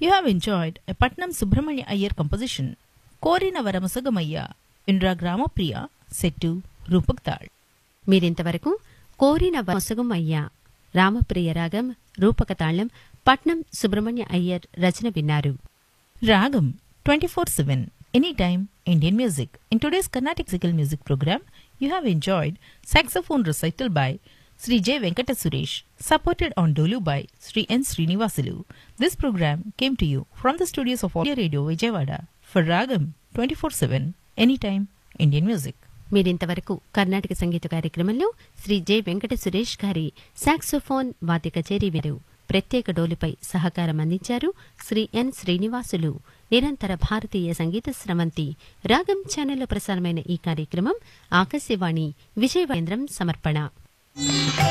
You have enjoyed a Patnam Subramanya Iyer composition, Korina Varamusagamaya, Indra Gramapriya, set to Rupak Tal. మీరింతవరకు కోరిన వసగం అయ్యా రామప్రియ రాగం రూపకతాళం పట్నం సుబ్రహ్మణ్య అయ్యర్ రచన విన్నారు Ragam 24 7, anytime Indian music. In today's Carnatic Classical Music program, you have enjoyed saxophone recital by Sri J. Venkata Suresh, supported on Dolu by Sri N. Srinivasulu. This program came to you from the studios of Audio Radio Vijayawada for Ragam 24 7, anytime Indian music. మీరింతవరకు కర్ణాటక సంగీత కార్యక్రమంలో Shri J Venkata Suresh గారి saxophone వాద్య కచేరీ విరు ప్రత్యేక డోలుపై సహకారం అందించారు శ్రీ ఎన్ శ్రీనివాసులు నిరంతర భారతీయ సంగీత స్రవంతి రాగం ఛానల్లో ప్రసారమైన ఈ కార్యక్రమం ఆకాశవాణి విజయవాడ కేంద్రం సమర్పణ